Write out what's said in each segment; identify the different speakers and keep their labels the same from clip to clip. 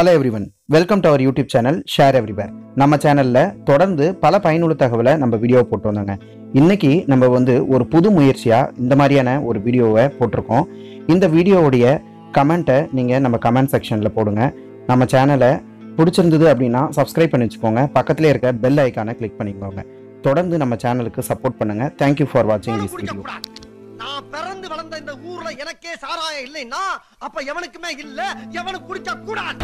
Speaker 1: Hello everyone welcome to our YouTube channel share everywhere நம்ம சேனல்ல தொடர்ந்து பல பயனுள்ள தகவலை நம்ம வீடியோ போட்டு வந்தோங்க இன்னைக்கு நம்ம வந்து ஒரு புது முயற்சியா இந்த மாதிரியான ஒரு வீடியோவை போட்டிருக்கோம் இந்த வீடியோவுடைய கமெண்ட்டை நீங்க நம்ம கமெண்ட் செக்ஷன்ல போடுங்க நம்ம சேனலை பிடிச்சிருந்தது அப்படின்னா சப்ஸ்கிரைப் பண்ணி வச்சுக்கோங்க பக்கத்துல இருக்க பெல் ஐக்கானை கிளிக் பண்ணிக்கோங்க தொடர்ந்து நம்ம சேனலுக்கு சப்போர்ட் பண்ணுங்க தேங்க்யூ ஃபார் வாட்சிங் திஸ் வீடியோ
Speaker 2: நான் பிறந்து வளர்ந்த இந்த ஊர்ல எனக்கே சாராயம் இல்லைன்னா அப்ப எவனுக்குமே இல்ல எவனுக்கு குடிச்சா கூடாது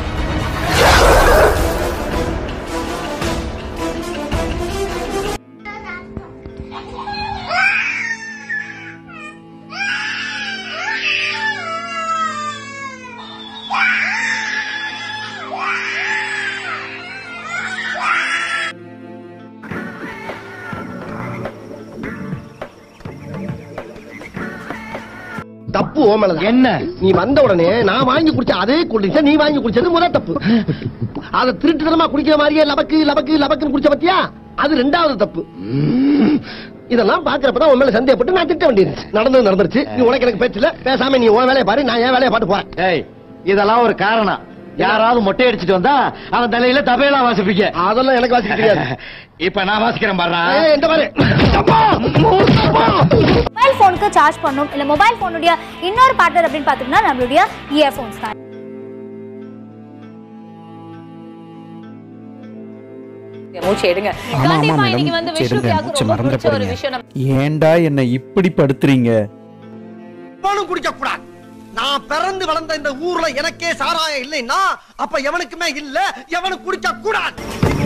Speaker 2: தப்பு ஓமல என்ன நீ வந்த உடனே நான் வாங்கி குடிச்ச அதே குடிச்ச நீ வாங்கி குடிச்சது முதல் தப்பு அத திருட்டுத்தனமா குடிக்கிற மாதிரியே லபக்கு லபக்கு லபக்குன்னு குடிச்ச பத்தியா அது ரெண்டாவது தப்பு இதெல்லாம் பாக்குறப்பதான் உன் மேல சந்தேகப்பட்டு நான் திட்ட வேண்டியது நடந்தது நடந்துருச்சு நீ உனக்கு எனக்கு பேச்சு இல்ல பேசாம நீ உன் வேலையை பாரு நான் என் வேலையை பாட்டு போறேன்
Speaker 3: ஏய் இதெல்லாம் ஒரு காரணம் யாராவது மொட்டை அடிச்சிட்டு வந்தா அவன் தலையில தபையெல்லாம் வாசிப்பீங்க
Speaker 2: அதெல்லாம் எனக்கு வாசிக்க தெரியாது
Speaker 3: இப்ப நான் வாசிக்கிறேன் பாரு
Speaker 2: ஏய், இந்த பாரு அப்பா! அப்பா!
Speaker 4: மொபைல் ஃபோனுக்கு சார்ஜ் பண்ணும் இல்ல மொபைல் ஃபோனுடைய இன்னொரு பார்ட்னர் அப்படின்னு பார்த்தோம்னா நம்மளுடைய இயர்ஃபோன்ஸ் தான்
Speaker 5: மூச்சு எடுங்க
Speaker 1: ஆமா ஆமா
Speaker 5: கண்டிப்பா
Speaker 1: மேடம்
Speaker 5: இன்னைக்கு வந்து
Speaker 1: சரி, இருங்க,
Speaker 5: விஷ்ணுபிரியாவுக்கு
Speaker 1: மூச்சு
Speaker 5: ரொம்ப
Speaker 1: மறந்துட
Speaker 5: பிடிச்ச ஒரு
Speaker 1: போறீங்க
Speaker 5: விஷயம் நம்ம
Speaker 1: ஏன்டா என்னை இப்படி படுத்துறீங்க
Speaker 2: எவனும் குடிக்க கூடாது நான் பிறந்து வளர்ந்த இந்த ஊர்ல எனக்கே சாராயம் இல்லைன்னா அப்ப எவனுக்குமே இல்ல எவனுக்கு குடிச்சா கூடாது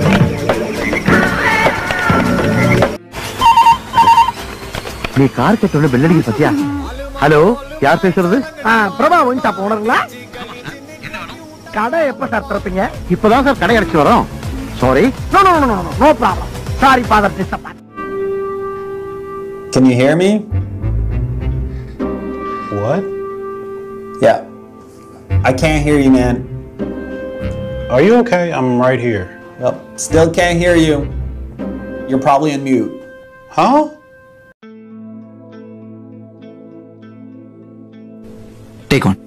Speaker 3: நீ கார் கட்டோட பெல்லடிக்கு பத்தியா ஹலோ யார் பேசுறது
Speaker 2: பிரபா ஒயின் ஷாப் ஓனருங்களா கடை எப்ப சார் திறப்பீங்க
Speaker 3: இப்பதான் சார் கடை அடைச்சு வரோம் sorry
Speaker 2: no no no no no problem sorry father disturb
Speaker 6: Can you hear me? What? Yeah. I can't hear you, man.
Speaker 7: Are you okay? I'm right here.
Speaker 6: Well, still can't hear you. You're probably on mute.
Speaker 7: Huh?
Speaker 8: Take one.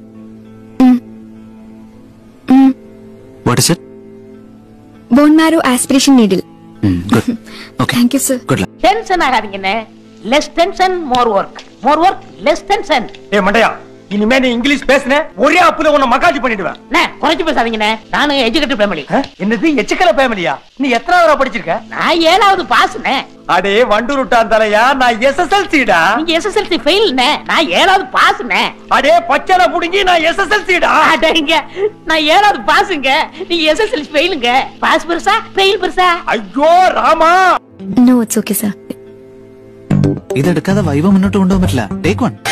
Speaker 8: What is it?
Speaker 9: bone marrow aspiration needle.
Speaker 8: Mm, good. Okay.
Speaker 9: Thank you, sir.
Speaker 8: Good luck.
Speaker 10: Tension ஆகாதீங்கண்ணே less tension more work more work less tension
Speaker 2: ஏ மண்டையா இனிமே நீ English பேசுன ஒரே அப்புல உன்னை மகாஜி பண்ணிடுவேன்
Speaker 10: அண்ணே குறைச்சு பேசாதீங்கண்ணே நானும் எஜுகேட்டட் ஃபேமிலி
Speaker 2: என்னது எச்சுக்கல ஃபேமிலியா நீ எத்தனாவது படிச்சிருக்க
Speaker 10: நான் ஏழாவது பாஸ்ண்ணே
Speaker 2: அடே வண்டு விட்டான் தலையா நான் எஸ்எஸ்எல்சிடா
Speaker 10: நீங்க எஸ்எஸ்எல்சி ஃபெயில்ண்ணே நான் ஏழாவது பாஸ்ண்ணே
Speaker 2: அடே பச்சளை புடுங்கி நான் எஸ்எஸ்எல்சிடா
Speaker 10: அடேங்க நான் ஏழாவது பாஸுங்க நீங்க எஸ்எஸ்எல்சி ஃபெயிலுங்க பாஸ் பெருசா ஃபெயில் பெருசா
Speaker 2: ஐயோ Rama
Speaker 9: No, it's okay, sir.
Speaker 8: ഇത് എടുക്കാതെ വൈവ മുന്നോട്ട് കൊണ്ടുപോകാൻ പറ്റില്ല ടേക്ക് വൺ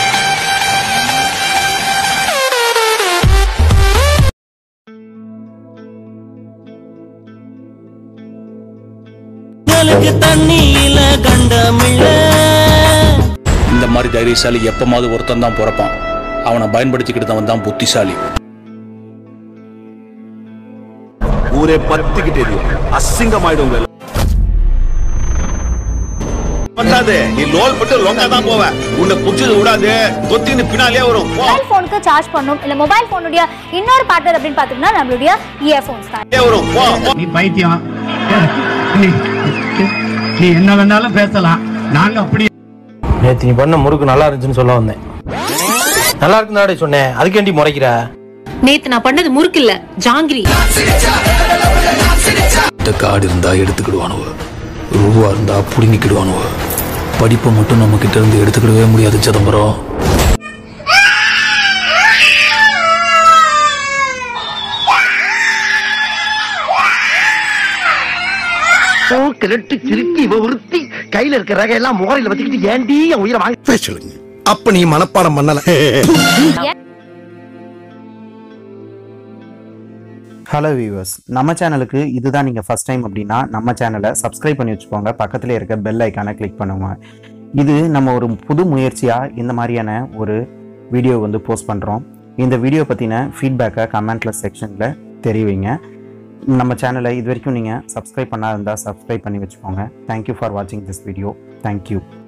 Speaker 11: இந்த மாதிரி தைரியசாலி எப்பமாவது ஒருத்தன் தான் பிறப்பான் அவனை பயன்படுத்திக்கிட்டவன் தான் புத்திசாலி
Speaker 7: ஊரே பத்திக்கிட்டு எரியும் அசிங்கமாயிடும் பண்ணாது நீ லோல் பட்டு லொங்கா தான் போவ உன்னை புடிச்சது விடாது கொத்தின்னு பின்னாலே வரும் போ
Speaker 4: மொபைல் ஃபோனுக்கு சார்ஜ் பண்ணும் இல்ல மொபைல் ஃபோனுடைய இன்னொரு பார்ட்னர் அப்படின்னு பார்த்தோம்னா நம்மளுடைய இயர்ஃபோன்ஸ் தான்
Speaker 7: பின்னாலே வரும் போ போ.
Speaker 12: நீ பைத்தியம் நீ நீ என்ன வேணாலும் பேசலாம் நாங்க அப்படி
Speaker 3: நேத்து நீ பண்ண முறுக்கு நல்லா இருந்துச்சுன்னு சொல்ல வந்தேன் நல்லா இருக்குன்னு சொன்னேன் அதுக்கேண்டி முறைக்கிற
Speaker 5: நேத்து நான் பண்ணது முறுக்கு இல்ல ஜாங்கிரி
Speaker 11: இந்த காடு இருந்தா எடுத்துக்கிடுவானுவ ரூபா இருந்தா புடுங்கிக்கிடுவானுவ படிப்பை மட்டும் நம்ம கிட்ட இருந்து எடுத்துக்கிடவே முடியாது சிதம்பரம்
Speaker 2: ஓ கிரட்டு கிறுக்கி இவ உறுத்தி கையில இருக்கிற ரகை எல்லாம் முகரையில வச்சுக்கிட்டு ஏண்டி என் உயிரை வாங்கி
Speaker 7: பேசலுங்க அப்ப நீ மனப்பாடம் பண்ணல
Speaker 1: ஹலோ வியூவர்ஸ் நம்ம சேனலுக்கு இதுதான் நீங்கள் ஃபர்ஸ்ட் டைம் அப்படின்னா நம்ம சேனலை சப்ஸ்கிரைப் பண்ணி வச்சுக்கோங்க பக்கத்தில் இருக்க பெல் ஐக்கானை கிளிக் பண்ணுங்க இது நம்ம ஒரு புது முயற்சியாக இந்த மாதிரியான ஒரு வீடியோ வந்து போஸ்ட் பண்ணுறோம் இந்த வீடியோ பற்றின ஃபீட்பேக்கை கமெண்ட்ல செக்ஷனில் தெரிவிங்க நம்ம சேனலை இது வரைக்கும் நீங்கள் சப்ஸ்கிரைப் பண்ணா இருந்தால் சப்ஸ்கிரைப் பண்ணி வச்சுக்கோங்க தேங்க்யூ ஃபார் வாட்சிங் திஸ் வீடியோ தேங்க்யூ